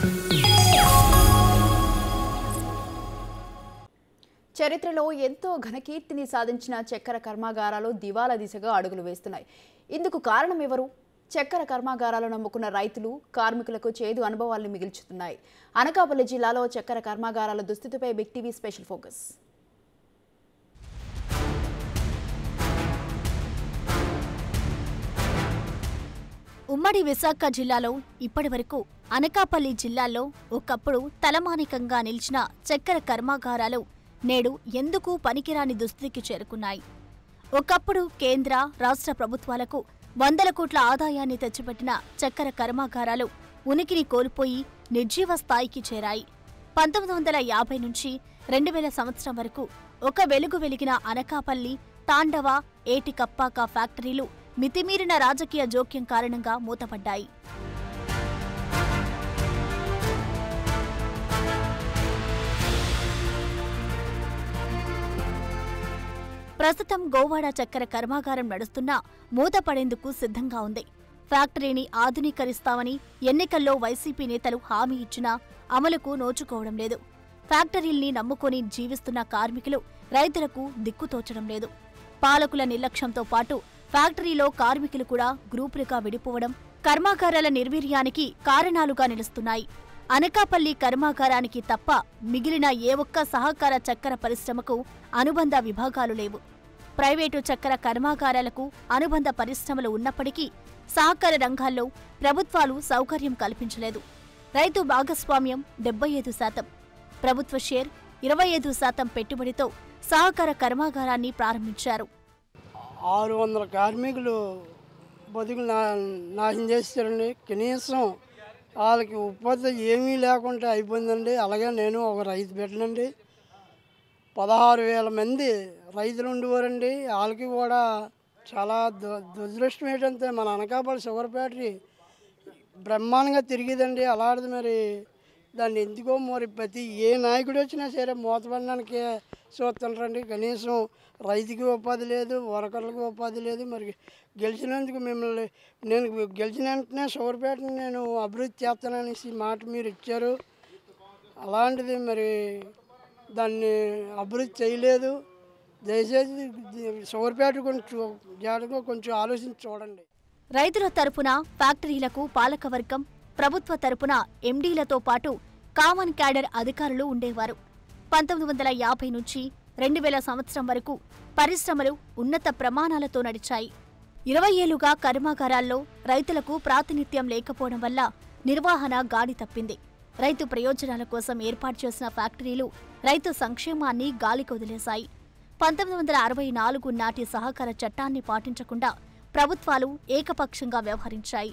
చరిత్రలో ఎంతో ఘనకీర్తిని సాధించిన చక్కెర కర్మాగారాలు దివాలా దిశగా అడుగులు వేస్తున్నాయి ఇందుకు కారణం ఎవరు చక్కెర కర్మాగారాలు నమ్ముకున్న రైతులు కార్మికులకు చేదు అనుభవాలను మిగిల్చుతున్నాయి అనకాపల్లి జిల్లాలో చక్కెర కర్మాగారాల దుస్థితిపై బిగ్ టీవీ స్పెషల్ ఫోకస్ ఉమ్మడి విశాఖ జిల్లాలో ఇప్పటివరకు అనకాపల్లి జిల్లాలో ఒకప్పుడు తలమానికంగా నిలిచిన చక్కెర కర్మాగారాలు నేడు ఎందుకు పనికిరాని దుస్థితికి చేరుకున్నాయి ఒకప్పుడు కేంద్ర రాష్ట్ర ప్రభుత్వాలకు వందల కోట్ల ఆదాయాన్ని తెచ్చిపెట్టిన చక్కెర కర్మాగారాలు ఉనికిని కోల్పోయి నిర్జీవ స్థాయికి చేరాయి పంతొమ్మిది వందల యాభై నుంచి రెండు వేల సంవత్సరం వరకు ఒక వెలుగు వెలిగిన అనకాపల్లి తాండవ ఏటికప్పాక ఫ్యాక్టరీలు మితిమీరిన రాజకీయ జోక్యం కారణంగా మూతపడ్డాయి ప్రస్తుతం గోవాడ చక్కెర కర్మాగారం నడుస్తున్నా మూతపడేందుకు సిద్ధంగా ఉంది ఫ్యాక్టరీని ఆధునీకరిస్తామని ఎన్నికల్లో వైసీపీ నేతలు హామీ ఇచ్చినా అమలుకు నోచుకోవడం లేదు ఫ్యాక్టరీల్ని నమ్ముకొని జీవిస్తున్న కార్మికులు రైతులకు దిక్కుతోచడం లేదు పాలకుల నిర్లక్ష్యంతో పాటు ఫ్యాక్టరీలో కార్మికులు కూడా గ్రూపులుగా విడిపోవడం కర్మాగారాల నిర్వీర్యానికి కారణాలుగా నిలుస్తున్నాయి అనకాపల్లి కర్మాగారానికి తప్ప మిగిలిన ఏ ఒక్క సహకార చక్కెర పరిశ్రమకు అనుబంధ విభాగాలు లేవు ప్రైవేటు చక్కెర కర్మాగారాలకు అనుబంధ పరిశ్రమలు ఉన్నప్పటికీ సహకార రంగాల్లో ప్రభుత్వాలు సౌకర్యం కల్పించలేదు రైతు భాగస్వామ్యం డెబ్బై ఐదు శాతం ప్రభుత్వ షేర్ ఇరవై ఐదు శాతం పెట్టుబడితో సహకార కర్మాగారాన్ని ప్రారంభించారు ఆరు వందల కార్మికులు బతుకులు నా నాశనం చేస్తారండి కనీసం వాళ్ళకి ఉపాధి ఏమీ లేకుండా అయిపోయిందండి అలాగే నేను ఒక రైతు పెట్టనండి పదహారు వేల మంది రైతులు ఉండేవారండి వాళ్ళకి కూడా చాలా దు దురదృష్టం ఏంటంటే మన అనకాపల్లి షుగర్ ఫ్యాక్టరీ బ్రహ్మాండంగా తిరిగిదండి అలాంటిది మరి దాన్ని ఎందుకో మరి ప్రతి ఏ నాయకుడు వచ్చినా సరే మూతపడడానికి చూస్తుంటారండి కనీసం రైతుకి ఉపాధి లేదు వర్కర్లకు ఉపాధి లేదు మరి గెలిచినందుకు మిమ్మల్ని నేను గెలిచిన వెంటనే షుగర్పేటని నేను అభివృద్ధి చేస్తాననేసి మాట మీరు ఇచ్చారు అలాంటిది మరి దాన్ని అభివృద్ధి చేయలేదు దయచేసి షుగర్పేట కొంచెం జాగ్రత్తగా కొంచెం ఆలోచించి చూడండి రైతుల తరపున ఫ్యాక్టరీలకు పాలకవర్గం ప్రభుత్వ తరపున ఎండీలతో పాటు కామన్ క్యాడర్ అధికారులు ఉండేవారు పంతొమ్మిది వందల యాభై నుంచి రెండు వేల సంవత్సరం వరకు పరిశ్రమలు ఉన్నత ప్రమాణాలతో నడిచాయి ఇరవై ఏళ్లుగా కర్మాగారాల్లో రైతులకు ప్రాతినిధ్యం లేకపోవడం వల్ల నిర్వహణ గాడి తప్పింది రైతు ప్రయోజనాల కోసం ఏర్పాటు చేసిన ఫ్యాక్టరీలు రైతు సంక్షేమాన్ని గాలికి వదిలేశాయి పంతొమ్మిది వందల అరవై నాలుగు నాటి సహకార చట్టాన్ని పాటించకుండా ప్రభుత్వాలు ఏకపక్షంగా వ్యవహరించాయి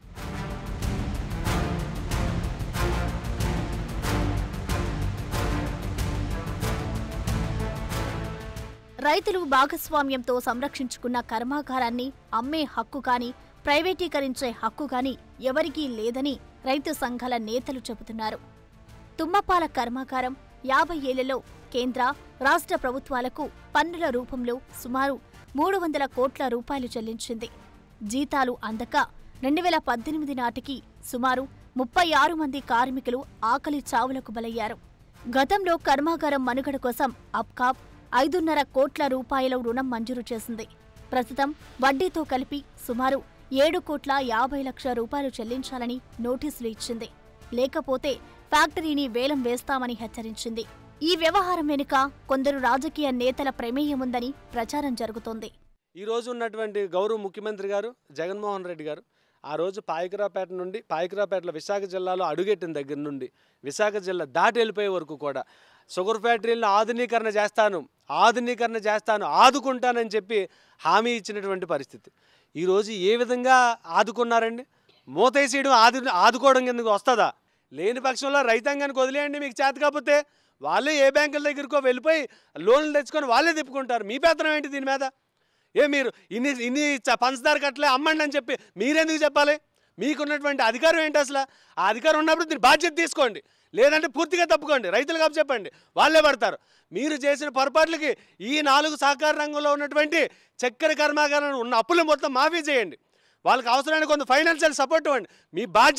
రైతులు భాగస్వామ్యంతో సంరక్షించుకున్న కర్మాగారాన్ని అమ్మే హక్కు గాని ప్రైవేటీకరించే హక్కు గాని ఎవరికీ లేదని రైతు సంఘాల నేతలు చెబుతున్నారు తుమ్మపాల కర్మాగారం యాభై ఏళ్లలో కేంద్ర రాష్ట్ర ప్రభుత్వాలకు పన్నుల రూపంలో సుమారు మూడు వందల కోట్ల రూపాయలు చెల్లించింది జీతాలు అందక రెండు వేల పద్దెనిమిది నాటికి సుమారు ముప్పై ఆరు మంది కార్మికులు ఆకలి చావులకు బలయ్యారు గతంలో కర్మాగారం మనుగడ కోసం అప్కాప్ ఐదున్నర కోట్ల రూపాయల రుణం మంజూరు చేసింది ప్రస్తుతం వడ్డీతో కలిపి సుమారు ఏడు కోట్ల యాభై లక్షల రూపాయలు చెల్లించాలని నోటీసులు ఇచ్చింది లేకపోతే ఫ్యాక్టరీని వేలం వేస్తామని హెచ్చరించింది ఈ వ్యవహారం వెనుక కొందరు రాజకీయ నేతల ప్రమేయం ఉందని ప్రచారం జరుగుతోంది ఈ రోజు ఉన్నటువంటి గౌరవ ముఖ్యమంత్రి గారు జగన్మోహన్ రెడ్డి గారు ఆ రోజు పాయకరాపేట నుండి పాయకరాపేటలో విశాఖ జిల్లాలో అడుగెట్టిన దగ్గర నుండి విశాఖ జిల్లా దాటి వెళ్ళిపోయే వరకు కూడా షుగర్ ఫ్యాక్టరీలను ఆధునీకరణ చేస్తాను ఆధునీకరణ చేస్తాను ఆదుకుంటానని చెప్పి హామీ ఇచ్చినటువంటి పరిస్థితి ఈరోజు ఏ విధంగా ఆదుకున్నారండి మూతేసేయడం ఆదు ఆదుకోవడం కిందకు వస్తుందా లేని పక్షంలో రైతాంగానికి వదిలేయండి మీకు చేత కాకపోతే వాళ్ళే ఏ బ్యాంకుల దగ్గరకో వెళ్ళిపోయి లోన్లు తెచ్చుకొని వాళ్ళే తిప్పుకుంటారు మీ పెత్తనం ఏంటి దీని మీద ఏ మీరు ఇన్ని ఇన్ని చ- పంచదార కట్టలే అమ్మండి అని చెప్పి మీరెందుకు చెప్పాలి మీకున్నటువంటి అధికారం ఏంటి అసలు ఆ అధికారం ఉన్నప్పుడు దీని బాధ్యత తీసుకోండి లేదంటే పూర్తిగా తప్పుకోండి రైతులకు అప్పు చెప్పండి వాళ్ళే పడతారు మీరు చేసిన పొరపాట్లకి ఈ నాలుగు సహకార రంగంలో ఉన్నటువంటి చక్కెర కర్మాగారం ఉన్న అప్పులు మొత్తం మాఫీ చేయండి వాళ్ళకి అవసరమైన కొంత ఫైనాన్షియల్ సపోర్ట్ ఇవ్వండి మీ బాధ్యత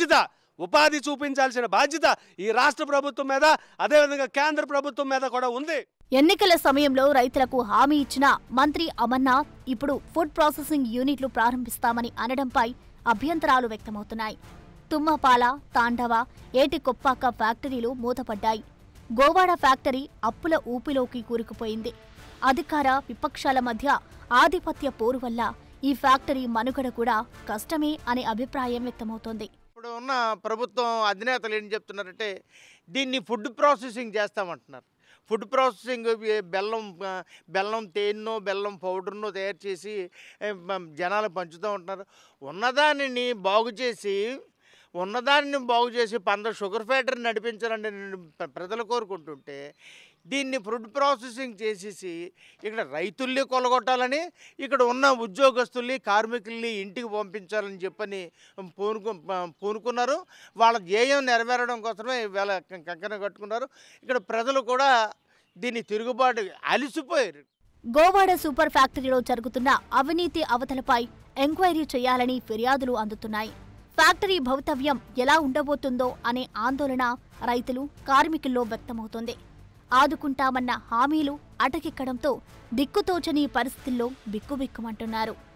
ఉపాధి చూపించాల్సిన బాధ్యత ఈ రాష్ట్ర ప్రభుత్వం మీద అదేవిధంగా కేంద్ర ప్రభుత్వం మీద కూడా ఉంది ఎన్నికల సమయంలో రైతులకు హామీ ఇచ్చిన మంత్రి అమర్నాథ్ ఇప్పుడు ఫుడ్ ప్రాసెసింగ్ యూనిట్లు ప్రారంభిస్తామని అనడంపై అభ్యంతరాలు వ్యక్తమవుతున్నాయి తుమ్మపాల తాండవ ఏటికొప్పాక ఫ్యాక్టరీలు మూతపడ్డాయి గోవాడ ఫ్యాక్టరీ అప్పుల ఊపిలోకి కూరుకుపోయింది అధికార విపక్షాల మధ్య ఆధిపత్య పోరు వల్ల ఈ ఫ్యాక్టరీ మనుగడ కూడా కష్టమే అనే అభిప్రాయం వ్యక్తమవుతోంది ఇప్పుడు ఉన్న ప్రభుత్వం అధినేతలు ఏం చెప్తున్నారంటే దీన్ని ఫుడ్ ప్రాసెసింగ్ చేస్తామంటున్నారు ఫుడ్ ప్రాసెసింగ్ ఈ బెల్లం ఆ, బెల్లం తేనెనో బెల్లం పౌడర్నో తయారు చేసి ఏ, మ- జనాలకు పంచుతూ ఉంటున్నారు ఉన్నదానిని బాగు చేసి ఉన్నదానిని బాగు చేసి పంద షుగర్ ఫ్యాక్టరీ నడిపించాలని నేను ప్ర- ప్రజలు కోరుకుంటుంటే దీన్ని ఫుడ్ ప్రాసెసింగ్ చేసేసి ఇక్కడ రైతుల్ని కొలగొట్టాలని ఇక్కడ ఉన్న ఉద్యోగస్తుల్ని కార్మికుల్ని ఇంటికి పంపించాలని చెప్పని పూనుకు పూనుకున్నారు వాళ్ళ ధ్యేయం నెరవేరడం కోసమే వేళ కంకణ కట్టుకున్నారు ఇక్కడ ప్రజలు కూడా దీన్ని తిరుగుబాటు అలిసిపోయారు గోవాడ సూపర్ ఫ్యాక్టరీలో జరుగుతున్న అవినీతి అవతలపై ఎంక్వైరీ చేయాలని ఫిర్యాదులు అందుతున్నాయి ఫ్యాక్టరీ భవితవ్యం ఎలా ఉండబోతుందో అనే ఆందోళన రైతులు కార్మికుల్లో వ్యక్తమవుతోంది ఆదుకుంటామన్న హామీలు అటకెక్కడంతో దిక్కుతోచని పరిస్థితుల్లో బిక్కుబిక్కుమంటున్నారు